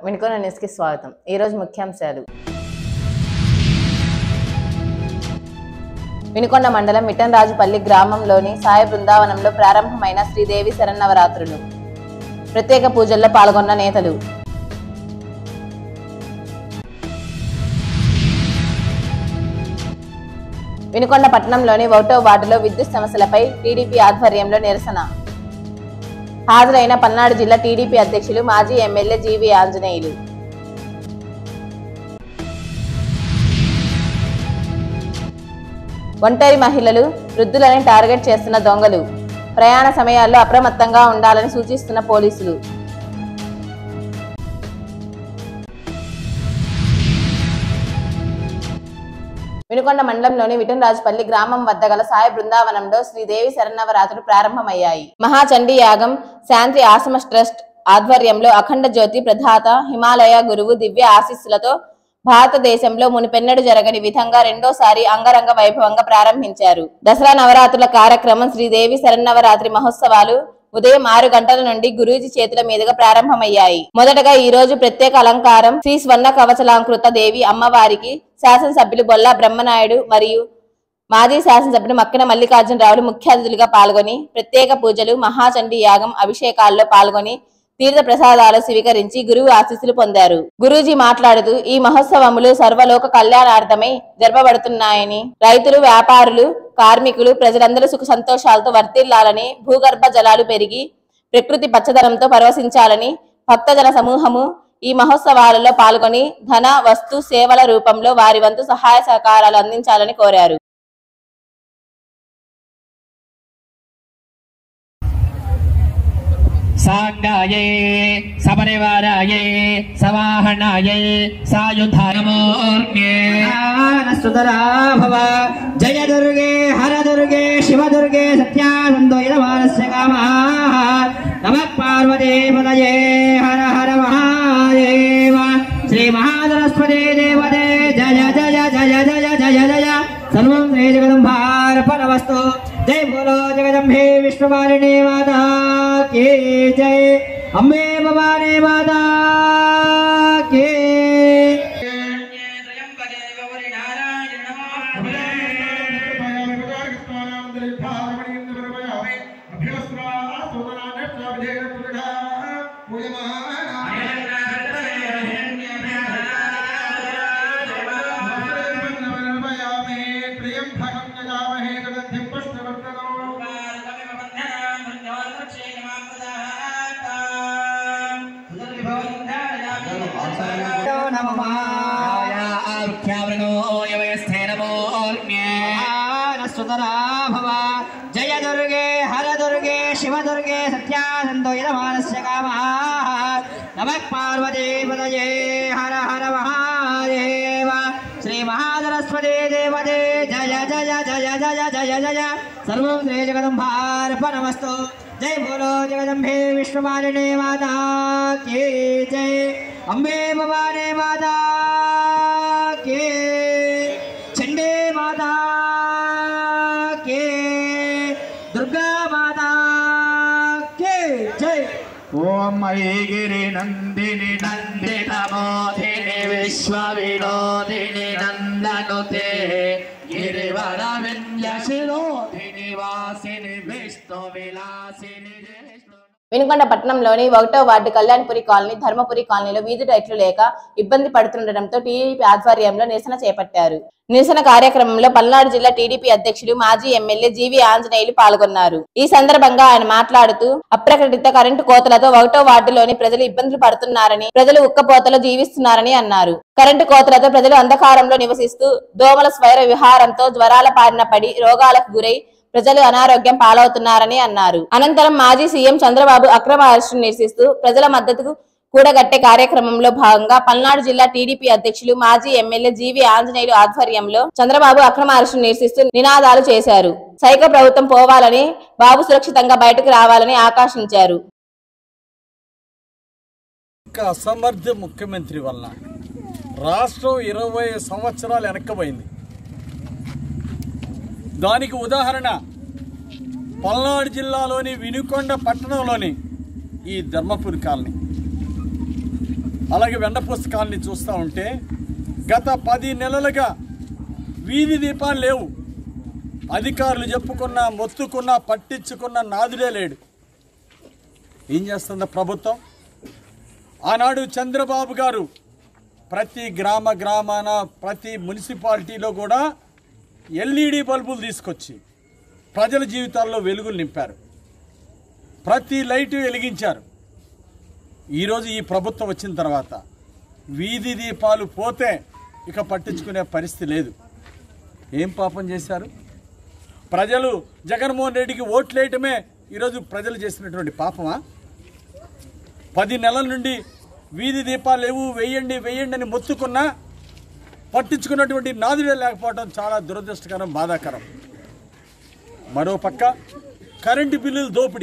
వినుకొండ న్యూస్కి స్వాగతం ఈరోజు ముఖ్యాంశాలు వినుకొండ మండలం మిట్టనరాజుపల్లి గ్రామంలోని సాయి బృందావనంలో ప్రారంభమైన శ్రీదేవి శరన్నవరాత్రులు ప్రత్యేక పూజల్లో పాల్గొన్న నేతలు వినుకొండ పట్టణంలోని ఒకటో వార్డులో విద్యుత్ సమస్యలపై టీడీపీ ఆధ్వర్యంలో నిరసన హాజరైన పల్నాడు జిల్లా టీడీపీ అధ్యక్షులు మాజీ ఎమ్మెల్యే జీవి ఆంజనేయులు ఒంటరి మహిళలు వృద్ధులని టార్గెట్ చేస్తున్న దొంగలు ప్రయాణ సమయాల్లో అప్రమత్తంగా ఉండాలని సూచిస్తున్న పోలీసులు వినుకొండ మండలంలోని విఠనరాజుపల్లి గ్రామం వద్ద గల సాయి బృందావనంలో శ్రీదేవి శరన్నవరాత్రులు ప్రారంభమయ్యాయి మహాచండీ యాగం శాంతి ఆశ్రమ ట్రస్ట్ ఆధ్వర్యంలో అఖండ జ్యోతి ప్రధాత హిమాలయ గురువు దివ్య ఆశీస్సులతో భారతదేశంలో మునిపెన్నడు జరగని విధంగా రెండోసారి అంగరంగ వైభవంగా ప్రారంభించారు దసరా నవరాత్రుల కార్యక్రమం శ్రీదేవి శరన్నవరాత్రి మహోత్సవాలు ఉదయం ఆరు గంటల నుండి గురూజీ చేతుల మీదుగా ప్రారంభమయ్యాయి మొదటగా ఈ రోజు ప్రత్యేక అలంకారం శ్రీ స్వర్ణ కవచలాంకృత దేవి అమ్మవారికి శాసనసభ్యులు బొల్లా బ్రహ్మనాయుడు మరియు మాజీ శాసనసభ్యుడు మక్కిన మల్లికార్జునరావులు ముఖ్య అతిథులుగా పాల్గొని ప్రత్యేక పూజలు మహాచండీ యాగం అభిషేకాల్లో పాల్గొని తీర్థ ప్రసాదాలు స్వీకరించి గురువు ఆశీస్సులు పొందారు గురూజీ మాట్లాడుతూ ఈ మహోత్సవములు సర్వలోక కళ్యాణార్థమై జరపబడుతున్నాయని రైతులు వ్యాపారులు కార్మికులు ప్రజలందరూ సుఖ సంతోషాలతో వర్తిల్లాలని భూగర్భ జలాలు పెరిగి ప్రకృతి పచ్చదనంతో పరవశించాలని భక్తజన సమూహము ఈ మహోత్సవాలలో పాల్గొని ధన వస్తు సేవల రూపంలో వారి వంతు సహాయ సహకారాలు అందించాలని కోరారు సాంగాయే సపరివారాయే సవాహనాయే సాయుధానమోర్గే సుతరా భవ జయ దుర్గే హర దుర్గే శివ దుర్గే సత్యానందో యమానస్య కామః నమ పార్వతీ పదయే హర హర మహాదేవ శ్రీ మహాసరస్వతి దేవతే జయ జయ జయ జయ జయ జయ సర్వం శ్రీ జగదంబార్పణమస్తు జై బోలో జగదంబే విష్ణుమాలిని మాతా కే జయ అంబే భవానీ మాతా కే ఆరుఖ్యావృణో యవయస్థేనమోర్గే సుతరా భవ జయ దుర్గే హర దుర్గే శివ దుర్గే సత్యానందో యమానస్య కామః నమ పార్వతీ పదయే హర హర మహాదేవ శ్రీ మహాసరస్వతి దేవతే జయ జయ జయ జయ జయ జయ సర్వం శ్రీ జగదంబార్పణమస్తు జై బోలో జగదంబే విష్ణుమాలిని మాతా కే జై అంబే భవానీ మాతా కే చండే మాతా కే దుర్గా మాతా కే జై ఓం ఐగిరి నందిని నందిత మోధిని విశ్వ వినోదిని నందనుతే గిరివర వింధ్య శిరోధిని వాసిని విష్ణు విలాసిని విష్ణు వినుకొండ పట్టణంలోని ఒకటో వార్డు కళ్యాణ్పురి కాలనీ ధర్మపురి కాలనీలో వీధి లైట్లు లేక ఇబ్బంది పడుతుండటంతో టీడీపీ ఆధ్వర్యంలో నిరసన చేపట్టారు నిరసన కార్యక్రమంలో పల్నాడు జిల్లా టీడీపీ అధ్యక్షులు మాజీ ఎమ్మెల్యే జీవి ఆంజనేయులు పాల్గొన్నారు ఈ సందర్భంగా ఆయన మాట్లాడుతూ అప్రకటిత కరెంటు కోతలతో ఒకటో వార్డులోని ప్రజలు ఇబ్బందులు పడుతున్నారని ప్రజలు ఉక్కపోతలో జీవిస్తున్నారని అన్నారు కరెంటు కోతలతో ప్రజలు అంధకారంలో నివసిస్తూ దోమల స్వైర విహారంతో జ్వరాల బారిన పడి రోగాలకు గురై ప్రజలు అనారోగ్యం పాలవుతున్నారని అన్నారు అనంతరం మాజీ సీఎం చంద్రబాబు అక్రమ అరెస్టును నిరసిస్తూ ప్రజల మద్దతుకు కూడగట్టే కార్యక్రమంలో భాగంగా పల్నాడు జిల్లా టీడీపీ అధ్యక్షులు మాజీ ఎమ్మెల్యే జీవి ఆంజనేయులు ఆధ్వర్యంలో చంద్రబాబు అక్రమ అరెస్టును నిరసిస్తూ నినాదాలు చేశారు సైకో ప్రభుత్వం పోవాలని బాబు సురక్షితంగా బయటకు రావాలని ఆకాంక్షించారు ఒక అసమర్థ ముఖ్యమంత్రి వల్ల రాష్ట్రం ఇరవై సంవత్సరాలు వెనక్కబోయింది దానికి ఉదాహరణ పల్నాడు జిల్లాలోని వినుకొండ పట్టణంలోని ఈ ధర్మపురి కాలనీ అలాగే వెండ పుస్తకాన్ని చూస్తూ ఉంటే గత పది నెలలుగా వీధి దీపాలు లేవు అధికారులు చెప్పుకున్న మొత్తుకున్న పట్టించుకున్న నాదుడే లేడు ఏం చేస్తుంది ప్రభుత్వం ఆనాడు చంద్రబాబు గారు ప్రతి గ్రామ గ్రామాన ప్రతి మున్సిపాలిటీలో కూడా ఎల్ఈడి బల్బులు తీసుకొచ్చి ప్రజల జీవితాల్లో వెలుగులు నింపారు ప్రతి లైటు వెలిగించారు ఈరోజు ఈ ప్రభుత్వం వచ్చిన తర్వాత వీధి దీపాలు పోతే ఇక పట్టించుకునే పరిస్థితి లేదు ఏం పాపం చేశారు ప్రజలు జగన్మోహన్ రెడ్డికి ఓట్లేయటమే ఈరోజు ప్రజలు చేసినటువంటి పాపమా పది నెలల నుండి వీధి దీపాలు లేవు వెయ్యండి వెయ్యండి అని మొత్తుకున్నా పట్టించుకున్నటువంటి నాదుడే లేకపోవడం చాలా దురదృష్టకరం బాధాకరం మరో పక్క కరెంటు బిల్లులు దోపిడీ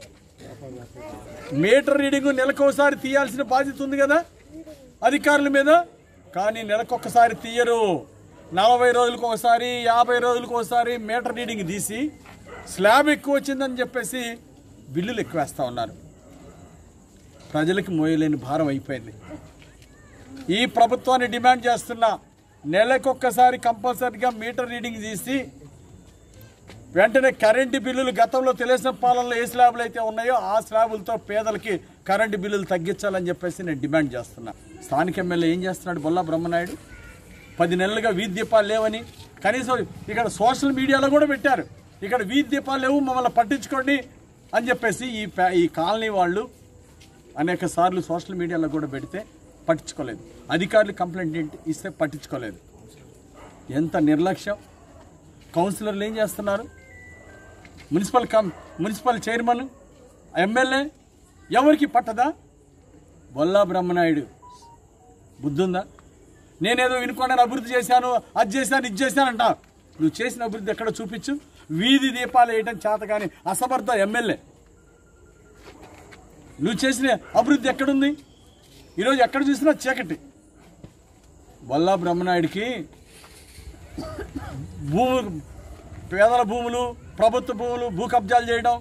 మీటర్ రీడింగ్ నెలకోసారి తీయాల్సిన బాధ్యత ఉంది కదా అధికారుల మీద కానీ నెలకొకసారి తీయరు నలభై రోజులకు ఒకసారి యాభై రోజులకు ఒకసారి మీటర్ రీడింగ్ తీసి స్లాబ్ ఎక్కువ వచ్చిందని చెప్పేసి బిల్లులు ఎక్కువ వేస్తూ ఉన్నారు ప్రజలకు మోయలేని భారం అయిపోయింది ఈ ప్రభుత్వాన్ని డిమాండ్ చేస్తున్నా నెలకొక్కసారి కంపల్సరీగా మీటర్ రీడింగ్ తీసి వెంటనే కరెంటు బిల్లులు గతంలో తెలుగుదేశం పాలనలో ఏ స్లాబులు అయితే ఉన్నాయో ఆ స్లాబులతో పేదలకి కరెంటు బిల్లులు తగ్గించాలని చెప్పేసి నేను డిమాండ్ చేస్తున్నా స్థానిక ఎమ్మెల్యే ఏం చేస్తున్నాడు బొల్లా బ్రహ్మనాయుడు పది నెలలుగా వీధి దీపాలు లేవని కనీసం ఇక్కడ సోషల్ మీడియాలో కూడా పెట్టారు ఇక్కడ వీధి దీపాలు లేవు మమ్మల్ని పట్టించుకోండి అని చెప్పేసి ఈ పే- ఈ కాలనీ వాళ్ళు అనేక సార్లు సోషల్ మీడియాలో కూడా పెడితే పట్టించుకోలేదు అధికారులు కంప్లైంట్ ఏంటి ఇస్తే పట్టించుకోలేదు ఎంత నిర్లక్ష్యం కౌన్సిలర్లు ఏం చేస్తున్నారు municipal com municipal chairman MLA ఎవరికి పట్టదా బొల్లా బ్రహ్మనాయుడు బుద్ధుందా నేనేదో వినుకోండి అభివృద్ధి చేశాను అది చేశాను ఇది చేశాను అంటా నువ్వు చేసిన అభివృద్ధి ఎక్కడ చూపించు వీధి దీపాలు వేయటం చేత కానీ అసమర్థ ఎమ్మెల్యే నువ్వు చేసిన అభివృద్ధి ఎక్కడుంది ఈరోజు ఎక్కడ చూసినా చీకటి బొల్లా బ్రహ్మనాయుడికి భూములు పేదల భూములు ప్రభుత్వ భూములు భూ కబ్జాలు చేయడం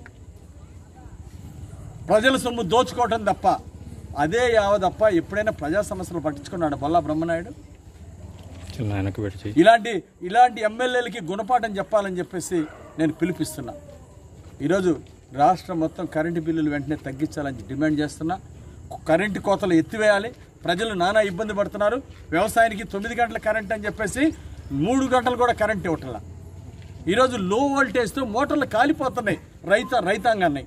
ప్రజల సొమ్ము దోచుకోవటం తప్ప అదే యావ తప్ప ఎప్పుడైనా ప్రజా సమస్యలు పట్టించుకున్నాడు బొల్లా బ్రహ్మనాయుడు చిన్న వెనక్కి పెట్టి చెయ్యి. ఇలాంటి ఇలాంటి ఎమ్మెల్యేలకి గుణపాఠం చెప్పాలని చెప్పేసి నేను పిలిపిస్తున్నా ఈరోజు రాష్ట్రం మొత్తం కరెంటు బిల్లులు వెంటనే తగ్గించాలని డిమాండ్ చేస్తున్నా కరెంటు కోతలు ఎత్తివేయాలి ప్రజలు నానా ఇబ్బంది పడుతున్నారు వ్యవసాయానికి తొమ్మిది గంటల కరెంట్ అని చెప్పేసి మూడు గంటలు కూడా కరెంట్ ఇవ్వట్లా ఈరోజు లో వోల్టేజ్తో మోటార్లు కాలిపోతున్నాయి రైత రైతాంగాన్ని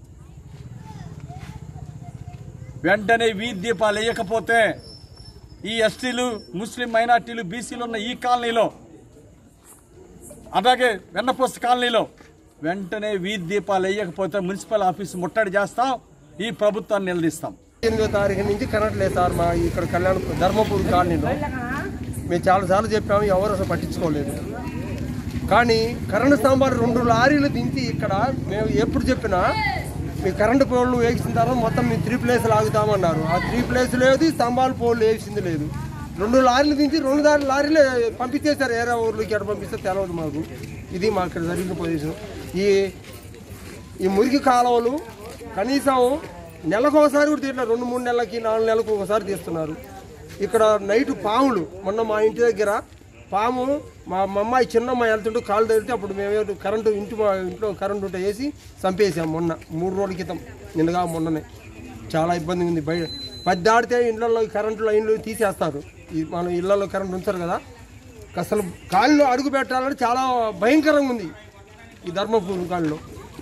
వెంటనే వీధి దీపాలు వేయకపోతే ఈ ఎస్టీలు ముస్లిం మైనార్టీలు బీసీలు ఉన్న ఈ కాలనీలో అలాగే వెన్నపోస్త కాలనీలో వెంటనే వీధి దీపాలు వేయకపోతే మున్సిపల్ ఆఫీస్ ముట్టడి చేస్తాం ఈ ప్రభుత్వాన్ని నిలదీస్తాం ఎనిమిదో తారీఖు నుంచి కరెంట్ లేదు సార్ మా ఇక్కడ కళ్యాణ ధర్మపూర్ కాలనీలో మేము చాలాసార్లు చెప్పాము ఎవరు అసలు పట్టించుకోలేదు కానీ కరెంటు స్తంభాలు రెండు లారీలు దించి ఇక్కడ మేము ఎప్పుడు చెప్పినా మీ కరెంటు పోల్లు వేసిన తర్వాత మొత్తం మీ త్రీ ప్లేస్లు ఆగుతామన్నారు ఆ త్రీ ప్లేస్ లేదు స్తంభాలు పోల్లు వేసింది లేదు రెండు లారీలు దించి రెండు దారి లారీలు పంపించేశారు ఏరే ఊర్లోకి ఎక్కడ పంపిస్తే తెలియదు మాకు ఇది మా ఇక్కడ జరిగిన పొజిషన్ ఈ ఈ మురికి కాలువలు కనీసం నెలకు ఒకసారి కూడా తీయట్లేదు రెండు మూడు నెలలకి నాలుగు నెలలకు ఒకసారి తీస్తున్నారు ఇక్కడ నైట్ పాములు మొన్న మా ఇంటి దగ్గర పాము మా మా అమ్మాయి చిన్న అమ్మాయి వెళ్తుంటూ కాలు తగిలితే అప్పుడు మేము కరెంటు ఇంటి మా ఇంట్లో కరెంటు ఉంటే వేసి చంపేసాం మొన్న మూడు రోజుల క్రితం నిన్నగా మొన్ననే చాలా ఇబ్బంది ఉంది బయట పది దాడితే ఇళ్ళల్లో కరెంటు లైన్లు తీసేస్తారు ఈ మన ఇళ్ళల్లో కరెంట్ ఉంచారు కదా అసలు కాళ్ళు అడుగు పెట్టాలంటే చాలా భయంకరంగా ఉంది ఈ ధర్మపూర్ కాళ్ళు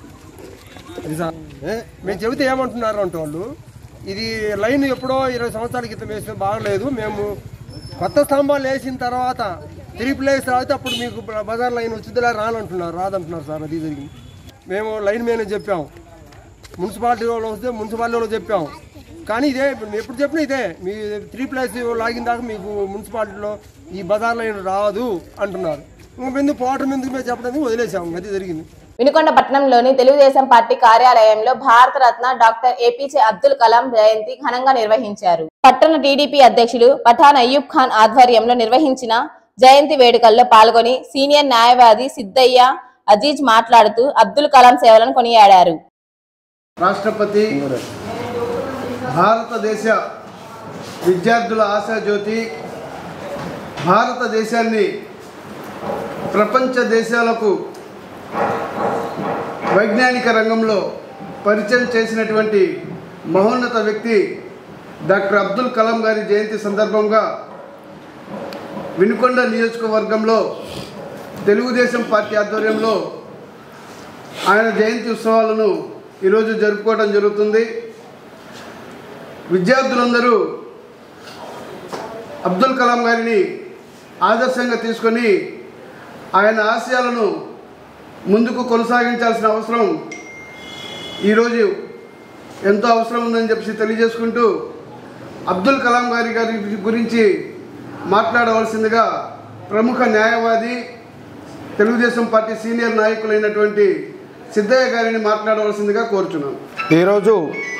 అది సార్ ఏ? మేము చెబితే ఏమంటున్నారు అంటే వాళ్ళు ఇది లైన్ ఎప్పుడో ఇరవై సంవత్సరాల క్రితం వేస్తే బాగలేదు మేము కొత్త స్తంభాలు వేసిన తర్వాత త్రీ ప్లేస్ రాఅయితే అప్పుడు మీకు బజార్ లైన్ వచ్చిందిలే రానంటున్నారు రాదంటున్నారు సార్ అది జరిగింది మేము లైన్ మీద చెప్పాము మున్సిపాలిటీ వాళ్ళు వస్తే మున్సిపాలిటీ వాళ్ళు చెప్పాం కానీ ఇదే మేము ఎప్పుడు చెప్పినా ఇదే మీ త్రీ ప్లేస్ లాగిన దాకా మీకు మున్సిపాలిటీలో ఈ బజార్ లైన్ రాదు అంటున్నారు ఇంక ఎందుకు పోవటం ఎందుకు మేము చెప్పడానికి వదిలేసాము అది జరిగింది వినుకొండ పట్టణంలోని తెలుగుదేశం పార్టీ కార్యాలయంలో భారతరత్న డాక్టర్ ఏపీజే అబ్దుల్ కలాం జయంతి ఘనంగా నిర్వహించారు పట్టణ టీడీపీ అధ్యక్షులు పఠాన్ అయ్యూబ్ ఖాన్ ఆధ్వర్యంలో నిర్వహించిన జయంతి వేడుకల్లో పాల్గొని సీనియర్ న్యాయవాది సిద్దయ్య అజీజ్ మాట్లాడుతూ అబ్దుల్ కలాం సేవలను కొనియాడారు రాష్ట్రపతి భారతదేశ విద్యార్థుల ఆశాజ్యోతి భారతదేశాన్ని ప్రపంచ దేశాలకు వైజ్ఞానిక రంగంలో పరిచయం చేసినటువంటి మహోన్నత వ్యక్తి డాక్టర్ అబ్దుల్ కలాం గారి జయంతి సందర్భంగా వినుకొండ నియోజకవర్గంలో తెలుగుదేశం పార్టీ ఆధ్వర్యంలో ఆయన జయంతి ఉత్సవాలను ఈరోజు జరుపుకోవడం జరుగుతుంది విద్యార్థులందరూ అబ్దుల్ కలాం గారిని ఆదర్శంగా తీసుకొని ఆయన ఆశయాలను ముందుకు కొనసాగించాల్సిన అవసరం ఈరోజు ఎంతో అవసరం ఉందని చెప్పి తెలియజేసుకుంటూ అబ్దుల్ కలాం గారి గారి గురించి మాట్లాడవలసిందిగా ప్రముఖ న్యాయవాది తెలుగుదేశం పార్టీ సీనియర్ నాయకులైనటువంటి సిద్ధయ్య గారిని మాట్లాడవలసిందిగా కోరుచున్నాను ఈరోజు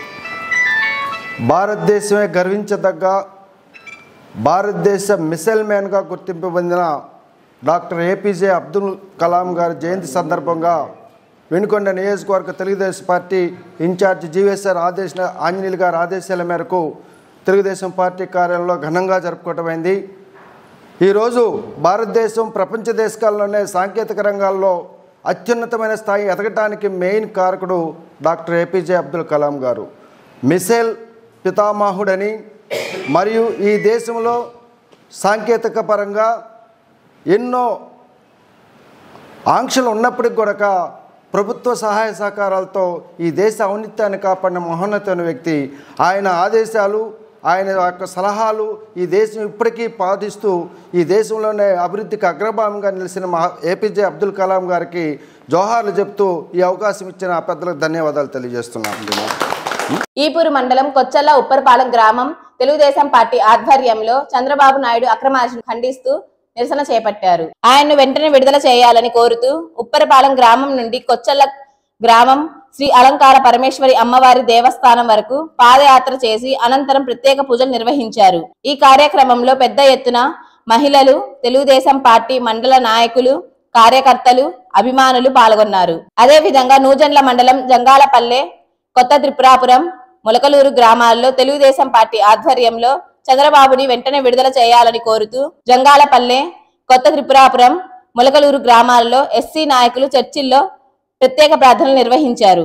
భారతదేశమే గర్వించదగ్గ భారతదేశ మిసైల్ మ్యాన్గా గుర్తింపు పొందిన డాక్టర్ ఏపీజే అబ్దుల్ కలాం గారి జయంతి సందర్భంగా వెనుకొండ నియోజకవర్గ తెలుగుదేశం పార్టీ ఇన్ఛార్జ్ జీవీఎస్ఆర్ ఆదేశ ఆంజనేయులు గారి ఆదేశాల మేరకు తెలుగుదేశం పార్టీ కార్యాలయంలో ఘనంగా జరుపుకోవటమైంది ఈరోజు భారతదేశం ప్రపంచ దేశాల్లోనే సాంకేతిక రంగాల్లో అత్యున్నతమైన స్థాయి ఎదగటానికి మెయిన్ కారకుడు doctor APJ Abdul Kalam garu missile పితామహుడని మరియు ఈ దేశంలో సాంకేతిక పరంగా ఎన్నో ఆంక్షలు ఉన్నప్పటికి కూడా ప్రభుత్వ సహాయ సహకారాలతో ఈ దేశ ఔన్నత్యాన్ని కాపాడిన మహోన్నతమైన వ్యక్తి ఆయన ఆదేశాలు ఆయన యొక్క సలహాలు ఈ దేశం ఇప్పటికీ పాటిస్తూ ఈ దేశంలోనే అభివృద్ధికి అగ్రభాగంగా నిలిచిన మహా ఏపీజే అబ్దుల్ కలాం గారికి జోహార్లు చెప్తూ ఈ అవకాశం ఇచ్చిన పెద్దలకు ధన్యవాదాలు తెలియజేస్తున్నాను ఈపూరు మండలం కొచ్చల్ల ఉప్పరపాలెం గ్రామం తెలుగుదేశం పార్టీ ఆధ్వర్యంలో చంద్రబాబు నాయుడు అక్రమార్జన ఖండిస్తూ నిరసన చేపట్టారు ఆయన్ను వెంటనే విడుదల చేయాలని కోరుతూ ఉప్పరపాలెం గ్రామం నుండి కొచ్చల్ల గ్రామం శ్రీ అలంకార పరమేశ్వరి అమ్మవారి దేవస్థానం వరకు పాదయాత్ర చేసి అనంతరం ప్రత్యేక పూజలు నిర్వహించారు ఈ కార్యక్రమంలో పెద్ద ఎత్తున మహిళలు తెలుగుదేశం పార్టీ మండల నాయకులు కార్యకర్తలు అభిమానులు పాల్గొన్నారు అదే విధంగా నూజండ్ల మండలం జంగాలపల్లె కొత్త త్రిపురాపురం మొలకలూరు గ్రామాల్లో తెలుగుదేశం పార్టీ ఆధ్వర్యంలో చంద్రబాబుని వెంటనే విడుదల చేయాలని కోరుతూ జంగాలపల్లె కొత్త త్రిపురాపురం మొలకలూరు గ్రామాల్లో ఎస్సీ నాయకులు చర్చిల్లో ప్రత్యేక ప్రార్థనలు నిర్వహించారు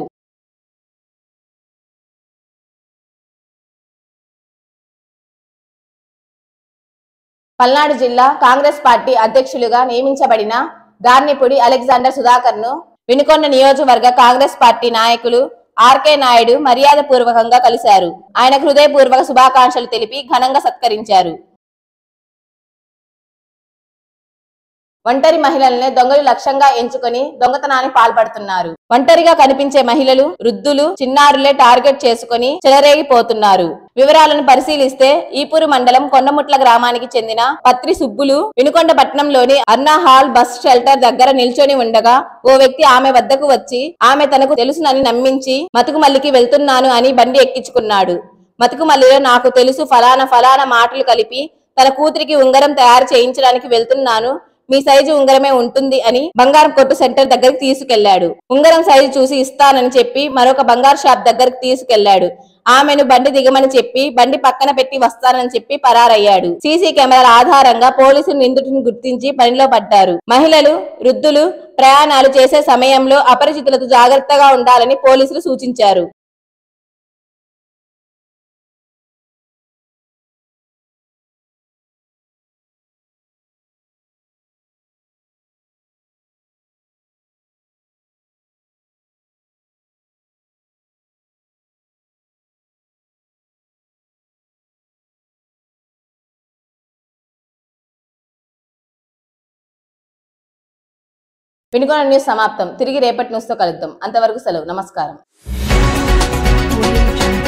పల్నాడు జిల్లా కాంగ్రెస్ పార్టీ అధ్యక్షులుగా నియమించబడిన గార్నిపుడి అలెగ్జాండర్ సుధాకర్ ను వినుకొండ నియోజకవర్గ కాంగ్రెస్ పార్టీ నాయకులు ఆర్కే నాయుడు మర్యాద పూర్వకంగా కలిశారు ఆయనకు హృదయపూర్వక శుభాకాంక్షలు తెలిపి ఘనంగా సత్కరించారు ఒంటరి మహిళల్ని దొంగలు లక్ష్యంగా ఎంచుకొని దొంగతనానికి పాల్పడుతున్నారు ఒంటరిగా కనిపించే మహిళలు వృద్ధులు చిన్నారులే టార్గెట్ చేసుకుని చెలరేగిపోతున్నారు వివరాలను పరిశీలిస్తే ఈపూరు మండలం కొండముట్ల గ్రామానికి చెందిన పత్రి సుబ్బులు వినుకొండ పట్టణంలోని అర్నా హాల్ బస్ షెల్టర్ దగ్గర నిల్చొని ఉండగా ఓ వ్యక్తి ఆమె వద్దకు వచ్చి ఆమె తనకు తెలుసునని నమ్మించి మతుకుమల్లికి వెళ్తున్నాను అని బండి ఎక్కించుకున్నాడు మతుకుమల్లిలో నాకు తెలుసు ఫలానా ఫలానా మాటలు కలిపి తన కూతురికి ఉంగరం తయారు చేయించడానికి వెళ్తున్నాను మీ సైజు ఉంగరమే ఉంటుంది అని బంగారం కొట్టు సెంటర్ దగ్గరికి తీసుకెళ్లాడు ఉంగరం సైజు చూసి ఇస్తానని చెప్పి మరొక బంగారు షాప్ దగ్గరికి తీసుకెళ్లాడు ఆమెను బండి దిగమని చెప్పి బండి పక్కన పెట్టి వస్తానని చెప్పి పరారయ్యాడు సీసీ కెమెరాల ఆధారంగా పోలీసులు నిందితుడిని గుర్తించి పనిలో పడ్డారు మహిళలు వృద్ధులు ప్రయాణాలు చేసే సమయంలో అపరిచితులతో జాగ్రత్తగా ఉండాలని పోలీసులు సూచించారు వినుకొండ న్యూస్ సమాప్తం తిరిగి రేపటి న్యూస్ తో కలుద్దాం అంతవరకు సెలవు నమస్కారం Audio Jungle.